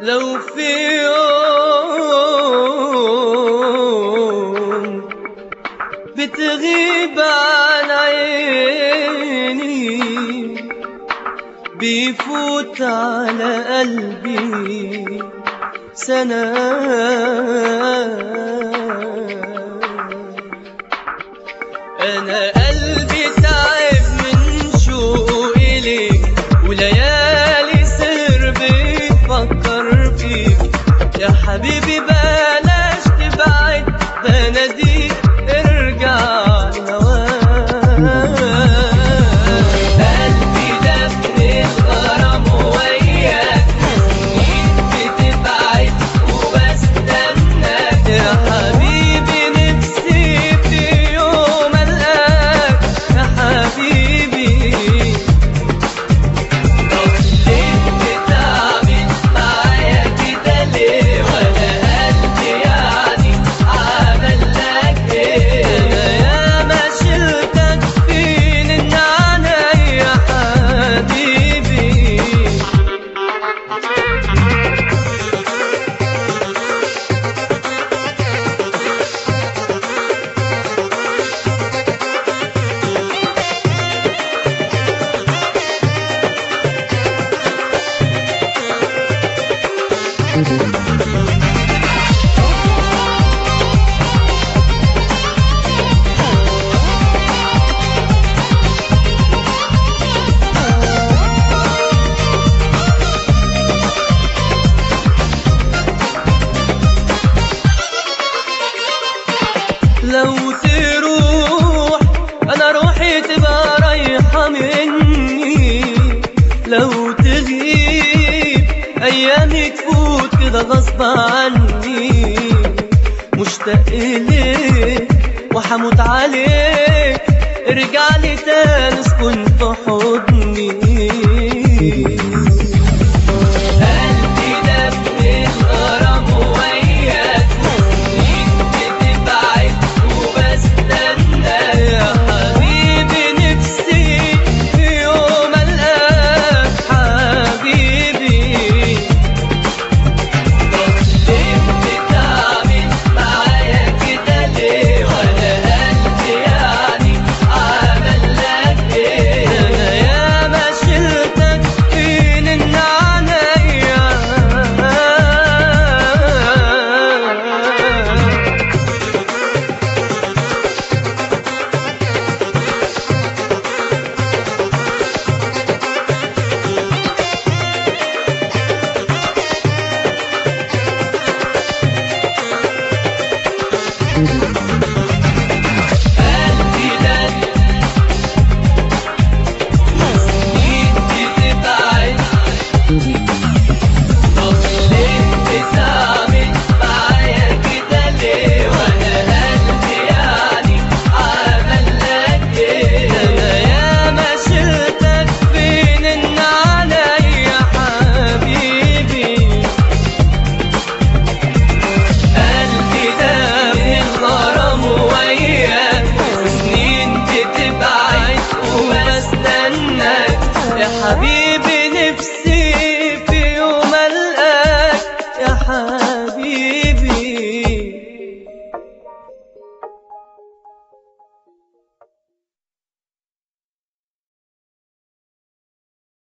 لو في يوم بتغيب عن عيني بيفوت على قلبي سنة أنا قلبي تعب من شوقي ليك وليالي سر بيفكر فيك يا حبيبي بلاش تبعد بناديك ارجع لهواك قلبي دفن الغرام وياك سنين بتبعد وبستناك يا حبيبي نفسي في يوم القاك يا حبيبي طب ليه بتعمل معايا كده ليه وانا قلبي يعني عمل لك ايه انا ياما شلتك فين النعناع يا حبيبي لو تروح انا روحي تبقى رايحة مني لو تغيب ايامي تفوت كده غصب عني مشتاق ليك وحموت عليك ارجع لي تاني اسكن في حضني قلبي دم الغرام وياك سنين بتبعد وبستناك يا حبيبي نفسي في يوم القاك حبيبي طب ليه بتعمل معايا كده ليه وانا قلبي يعني عمل لك ايه انا ياما شلتك فين النعناع قلبي لك سنين بتبعد طب ليه بتعمل معايا كده ليه وانا قلبي يعني عمل لك ايه انا ياما شلتك فين النعناع يا حبيبي قلبي ده في الغرام وياك سنين بتبعد وبستناك يا حبيبي